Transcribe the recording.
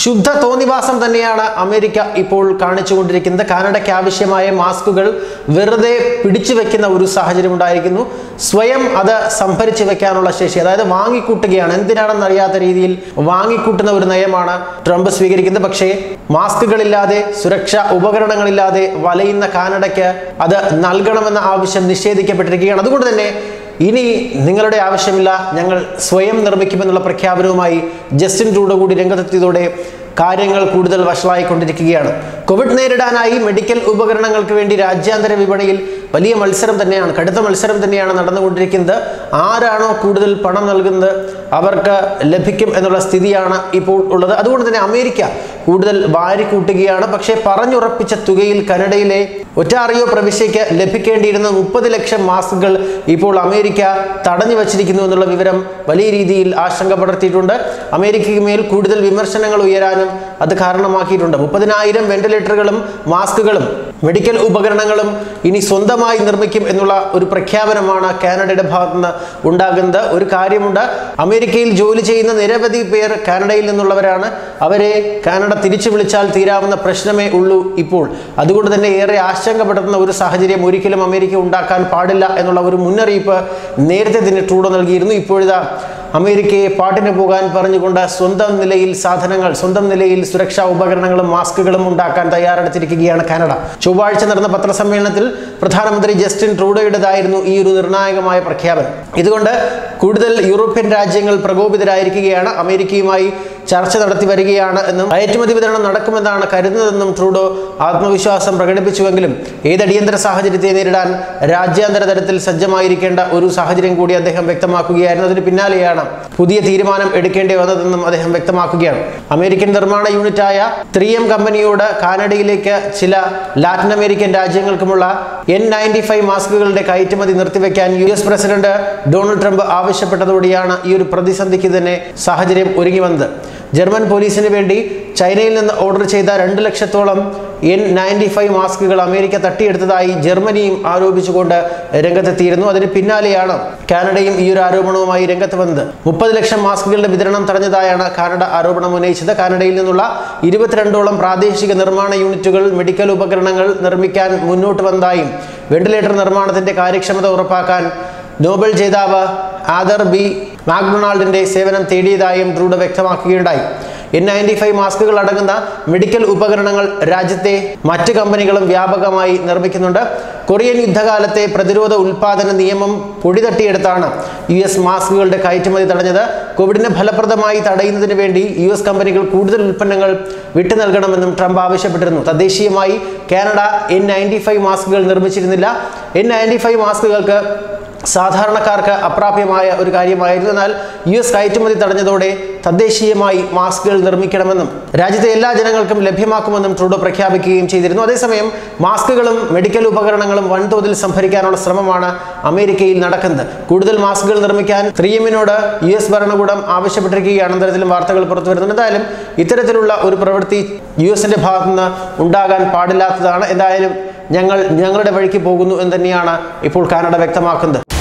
ശുദ്ധ തോന്നിവാസം തന്നെയാണ് അമേരിക്ക ഇപ്പോൾ കാണിച്ചുകൊണ്ടിരിക്കുന്നത് കാനഡയ്ക്ക് ആവശ്യമായ മാസ്കുകൾ വെറുതെ പിടിച്ചു വെക്കുന്ന ഒരു സാഹചര്യം ഉണ്ടായിരിക്കുന്നു സ്വയം അത് സംഭരിച്ചു വെക്കാനുള്ള ശേഷി അതായത് വാങ്ങിക്കൂട്ടുകയാണ് എന്തിനാണെന്ന് അറിയാത്ത രീതിയിൽ വാങ്ങിക്കൂട്ടുന്ന ഒരു നയമാണ് ട്രംപ് സ്വീകരിക്കുന്നത് പക്ഷേ മാസ്കുകളില്ലാതെ സുരക്ഷാ ഉപകരണങ്ങളില്ലാതെ വലയുന്ന കാനഡയ്ക്ക് അത് നൽകണമെന്ന ആവശ്യം നിഷേധിക്കപ്പെട്ടിരിക്കുകയാണ് അതുകൊണ്ട് തന്നെ ഇനി നിങ്ങളുടെ ആവശ്യമില്ല ഞങ്ങൾ സ്വയം നിർമ്മിക്കുമെന്നുള്ള പ്രഖ്യാപനവുമായി ജസ്റ്റിൻ ട്രൂഡോ കൂടി രംഗത്തെത്തിയതോടെ കാര്യങ്ങൾ കൂടുതൽ വഷളായിക്കൊണ്ടിരിക്കുകയാണ് കോവിഡ് നേരിടാനായി മെഡിക്കൽ ഉപകരണങ്ങൾക്ക് വേണ്ടി രാജ്യാന്തര വിപണിയിൽ വലിയ മത്സരം തന്നെയാണ് കടുത്ത മത്സരം തന്നെയാണ് നടന്നുകൊണ്ടിരിക്കുന്നത് ആരാണോ കൂടുതൽ പണം നൽകുന്നത് അവർക്ക് ലഭിക്കും എന്നുള്ള സ്ഥിതിയാണ് ഇപ്പോൾ ഉള്ളത് അതുകൊണ്ട് തന്നെ അമേരിക്ക കൂടുതൽ വാരിക്കൂട്ടുകയാണ് പക്ഷേ പറഞ്ഞുറപ്പിച്ച തുകയിൽ കനഡയിലെ ഒറ്റാറിയോ പ്രവിശ്യയ്ക്ക് ലഭിക്കേണ്ടിയിരുന്ന മുപ്പത് ലക്ഷം മാസ്കുകൾ ഇപ്പോൾ അമേരിക്ക തടഞ്ഞു വച്ചിരിക്കുന്നു എന്നുള്ള വിവരം വലിയ രീതിയിൽ ആശങ്ക പടർത്തിയിട്ടുണ്ട് അമേരിക്കയ്ക്ക് മേൽ കൂടുതൽ വിമർശനങ്ങൾ ഉയരാനും അത് കാരണമാക്കിയിട്ടുണ്ട് മുപ്പതിനായിരം വെന്റിലേറ്ററുകളും മാസ്കുകളും മെഡിക്കൽ ഉപകരണങ്ങളും ഇനി സ്വന്തമായി നിർമ്മിക്കും എന്നുള്ള ഒരു പ്രഖ്യാപനമാണ് കാനഡയുടെ ഭാഗത്തു നിന്ന് ഉണ്ടാകുന്നത് ഒരു കാര്യമുണ്ട് അമേരിക്കയിൽ ജോലി ചെയ്യുന്ന നിരവധി പേർ കാനഡയിൽ നിന്നുള്ളവരാണ് അവരെ കാനഡ തിരിച്ചു വിളിച്ചാൽ തീരാവുന്ന പ്രശ്നമേ ഉള്ളൂ ഇപ്പോൾ അതുകൊണ്ട് തന്നെ ഏറെ ആശങ്കപ്പെടുത്തുന്ന ഒരു സാഹചര്യം ഒരിക്കലും അമേരിക്ക ഉണ്ടാക്കാൻ പാടില്ല എന്നുള്ള ഒരു മുന്നറിയിപ്പ് നേരത്തെ തന്നെ ട്രൂഡോ നൽകിയിരുന്നു ഇപ്പോഴിതാ അമേരിക്കയെ പാട്ടിന് പോകാൻ പറഞ്ഞുകൊണ്ട് സ്വന്തം നിലയിൽ സാധനങ്ങൾ സ്വന്തം നിലയിൽ സുരക്ഷാ ഉപകരണങ്ങളും മാസ്കുകളും ഉണ്ടാക്കാൻ തയ്യാറെടുത്തിരിക്കുകയാണ് കാനഡ ചൊവ്വാഴ്ച നടന്ന പത്രസമ്മേളനത്തിൽ പ്രധാനമന്ത്രി ജസ്റ്റിൻ ട്രൂഡോയുടേതായിരുന്നു ഈ ഒരു നിർണായകമായ പ്രഖ്യാപനം ഇതുകൊണ്ട് കൂടുതൽ യൂറോപ്യൻ രാജ്യങ്ങൾ പ്രകോപിതരായിരിക്കുകയാണ് അമേരിക്കയുമായി ചർച്ച നടത്തി വരികയാണ് എന്നും കയറ്റുമതി വിതരണം നടക്കുമെന്നാണ് കരുതുന്നതെന്നും ട്രൂഡോ ആത്മവിശ്വാസം പ്രകടിപ്പിച്ചുവെങ്കിലും ഏത് അടിയന്തര സാഹചര്യത്തെ നേരിടാൻ രാജ്യാന്തര തലത്തിൽ സജ്ജമായിരിക്കേണ്ട ഒരു സാഹചര്യം കൂടി അദ്ദേഹം വ്യക്തമാക്കുകയായിരുന്നു അതിന് പിന്നാലെയാണ് പുതിയ തീരുമാനം എടുക്കേണ്ടി വന്നതെന്നും അദ്ദേഹം വ്യക്തമാക്കുകയാണ് അമേരിക്കൻ നിർമ്മാണ യൂണിറ്റായ ത്രീ എം കമ്പനിയോട് കാനഡയിലേക്ക് ചില ലാറ്റിൻ അമേരിക്കൻ രാജ്യങ്ങൾക്കുമുള്ള എൻ നയൻറ്റി ഫൈവ് മാസ്കുകളുടെ കയറ്റുമതി നിർത്തിവെക്കാൻ U S president Donald Trump ആവശ്യപ്പെട്ടതോടെയാണ് ഈ ഒരു പ്രതിസന്ധിക്ക് തന്നെ സാഹചര്യം ഒരുങ്ങി വന്നത് ജർമ്മൻ പോലീസിന് വേണ്ടി ചൈനയിൽ നിന്ന് ഓർഡർ ചെയ്ത രണ്ട് ലക്ഷത്തോളം എൻ നയൻറ്റി ഫൈവ് മാസ്കുകൾ അമേരിക്ക തട്ടിയെടുത്തതായി ജർമ്മനിയും ആരോപിച്ചുകൊണ്ട് രംഗത്തെത്തിയിരുന്നു അതിന് പിന്നാലെയാണ് കാനഡയും ഈ ഒരു ആരോപണവുമായി രംഗത്ത് വന്നത് മുപ്പത് ലക്ഷം മാസ്കുകളുടെ വിതരണം തടഞ്ഞതായാണ് കാനഡ ആരോപണം ഉന്നയിച്ചത് കാനഡയിൽ നിന്നുള്ള ഇരുപത്തിരണ്ടോളം പ്രാദേശിക നിർമ്മാണ യൂണിറ്റുകൾ മെഡിക്കൽ ഉപകരണങ്ങൾ നിർമ്മിക്കാൻ മുന്നോട്ട് വന്നതായും വെന്റിലേറ്റർ നിർമ്മാണത്തിന്റെ കാര്യക്ഷമത ഉറപ്പാക്കാൻ നോബൽ ജേതാവ് ആദർ ബി മാക്ഡൊണാൾഡിന്റെ സേവനം തേടിയതായും ട്രൂഡോ വ്യക്തമാക്കുകയുണ്ടായി എൻ നയൻറ്റി ഫൈവ് മാസ്കുകൾ അടങ്ങുന്ന മെഡിക്കൽ ഉപകരണങ്ങൾ രാജ്യത്തെ മറ്റ് കമ്പനികളും വ്യാപകമായി നിർമ്മിക്കുന്നുണ്ട് കൊറിയൻ യുദ്ധകാലത്തെ പ്രതിരോധ ഉൽപാദന നിയമം പൊടി തട്ടിയെടുത്താണ് യു എസ് മാസ്കുകളുടെ കയറ്റുമതി തടഞ്ഞത് കോവിഡിനെ ഫലപ്രദമായി തടയുന്നതിന് വേണ്ടി യു എസ് കമ്പനികൾ കൂടുതൽ ഉൽപ്പന്നങ്ങൾ വിട്ടു നൽകണമെന്നും ട്രംപ് ആവശ്യപ്പെട്ടിരുന്നു തദ്ദേശീയമായി കാനഡ എൻ നയൻറ്റി ഫൈവ് മാസ്കുകൾ നിർമ്മിച്ചിരുന്നില്ല എൻ നയൻറ്റി ഫൈവ് മാസ്കുകൾക്ക് സാധാരണക്കാർക്ക് അപ്രാപ്യമായ ഒരു കാര്യമായിരുന്നു എന്നാൽ യു എസ് കയറ്റുമതി തടഞ്ഞതോടെ തദ്ദേശീയമായി മാസ്കുകൾ നിർമ്മിക്കണമെന്നും രാജ്യത്തെ എല്ലാ ജനങ്ങൾക്കും ലഭ്യമാക്കുമെന്നും ട്രൂഡോ പ്രഖ്യാപിക്കുകയും ചെയ്തിരുന്നു അതേസമയം മാസ്കുകളും മെഡിക്കൽ ഉപകരണങ്ങളും വൻതോതിൽ സംഭരിക്കാനുള്ള ശ്രമമാണ് അമേരിക്കയിൽ നടക്കുന്നത് കൂടുതൽ മാസ്കുകൾ നിർമ്മിക്കാൻ ത്രീഎമ്മിനോട് യു എസ് ഭരണകൂടം ആവശ്യപ്പെട്ടിരിക്കുകയാണ് തരത്തിലും വാർത്തകൾ പുറത്തു വരുന്നുണ്ട് എന്തായാലും ഇത്തരത്തിലുള്ള ഒരു പ്രവൃത്തി യു എസിന്റെ ഭാഗത്തുനിന്ന് ഉണ്ടാകാൻ പാടില്ലാത്തതാണ് എന്തായാലും ഞങ്ങൾ ഞങ്ങളുടെ വഴിക്ക് പോകുന്നു എന്ന് തന്നെയാണ് ഇപ്പോൾ കാനഡ വ്യക്തമാക്കുന്നത്